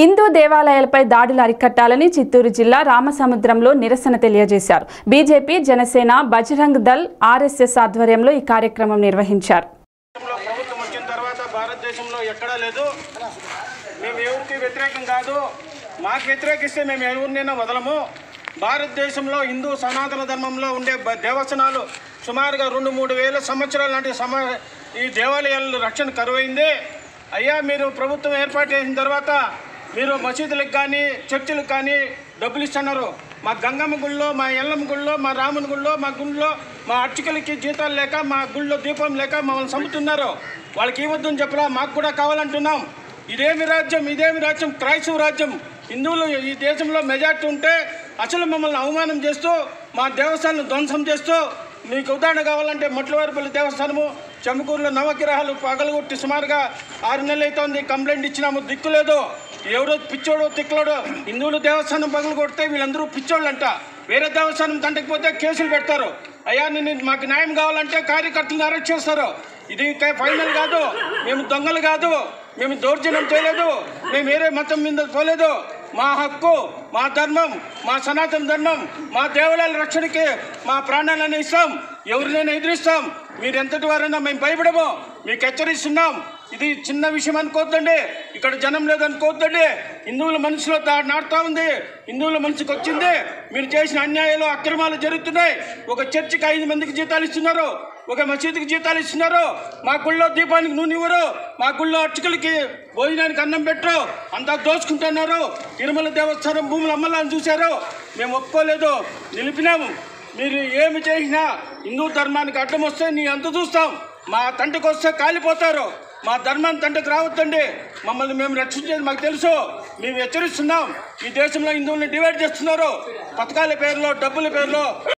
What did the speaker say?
హిందూ దేవాలయాలపై దాడులు అరికట్టాలని చిత్తూరు జిల్లా రామసముద్రంలో నిరసన తెలియజేశారు బీజేపీ జనసేన బజరంగ్ దల్ ఆర్ఎస్ఎస్ ఆధ్వర్యంలో ఈ కార్యక్రమం నిర్వహించారు దేశంలో ప్రభుత్వం వచ్చిన తర్వాత భారతదేశంలో ఎక్కడా లేదు మేము ఎవరికి వ్యతిరేకం కాదు మాకు వ్యతిరేకిస్తే మేము ఎవరినైనా వదలము భారతదేశంలో హిందూ సనాతన ధర్మంలో ఉండే బ- దేవస్థానాలు సుమారుగా రెండు మూడు వేల సంవత్సరాల నాటి సమ ఈ దేవాలయాల రక్షణ కరువైంది అయ్యా మీరు ప్రభుత్వం ఏర్పాటు చేసిన తర్వాత మీరు మసీదులకు కానీ చర్చిలకు కానీ డబ్బులు ఇస్తున్నారు మా గంగమ్మ గుళ్ళో మా ఎల్లమ్మ గుళ్ళో మా రాముని గుళ్ళో మా గుళ్ళో మా అర్చకులకి జీతాలు లేక మా గుళ్ళో దీపం లేక మమ్మల్ని చంపుతున్నారు వాళ్ళకి ఇవ్వద్దని చెప్పలా మాకు కూడా కావాలంటున్నాం ఇదేమి రాజ్యం ఇదేమి రాజ్యం క్రైస్తవ రాజ్యం హిందువులు ఈ దేశంలో మెజార్టీ ఉంటే అసలు మమ్మల్ని అవమానం చేస్తూ మా దేవస్థానం ధ్వంసం చేస్తూ మీకు ఉదాహరణ కావాలంటే మొట్లవారిపల్లి దేవస్థానము చెమకూరులో నవగ్రహాలు పగలగొట్టి సుమారుగా ఆరు నెలలు అవుతోంది కంప్లైంట్ ఇచ్చినాము దిక్కులేదు ఎవరో పిచ్చోడు తిక్కలోడు హిందువులు దేవస్థానం పగలు కొడితే వీళ్ళందరూ పిచ్చోళ్ళంట వేరే దేవస్థానం తంటకపోతే కేసులు పెడతారు అయ్యా నేను మాకు న్యాయం కావాలంటే కార్యకర్తలను అరెస్ట్ చేస్తారు ఇది క- ఫైనల్ కాదు మేము దొంగలు కాదు మేము దౌర్జన్యం చేయలేదు మేము వేరే మతం మీద పోలేదు మా హక్కు మా ధర్మం మా సనాతన ధర్మం మా దేవాలయాల రక్షణకి మా ప్రాణాలను ఇస్తాం ఎవరినైనా ఎదిరిస్తాం మీరు ఎంతటి వారైనా మేము భయపడము మీకు హెచ్చరిస్తున్నాం ఇది చిన్న విషయం అనుకోవద్దండి ఇక్కడ జనం లేదనుకోవద్దండి హిందువుల మనసులో దా నాటుతా ఉంది హిందువుల మనసుకు వచ్చింది మీరు చేసిన అన్యాయాలు అక్రమాలు జరుగుతున్నాయి ఒక చర్చికి ఐదు మందికి జీతాలు ఇస్తున్నారు ఒక మసీదుకి జీతాలు ఇస్తున్నారు మా గుళ్ళో దీపానికి నూనె ఇవ్వరు మా గుళ్ళో అర్చకులకి భోజనానికి అన్నం పెట్టరు అంతా దోచుకుంటున్నారు తిరుమల దేవస్థానం భూములు అమ్మాలని చూశారు మేము ఒప్పుకోలేదు నిలిపినాము మీరు ఏమి చేసినా హిందూ ధర్మానికి అడ్డం వస్తే నీ అంత చూస్తాం మా తండ్రికి వస్తే కాలిపోతారు మా ధర్మాన్ని తండ్రికి రావద్దండి మమ్మల్ని మేము రక్షించేది మాకు తెలుసు మేము హెచ్చరిస్తున్నాం ఈ దేశంలో హిందువుల్ని డివైడ్ చేస్తున్నారు పథకాల పేరులో డబ్బుల పేరులో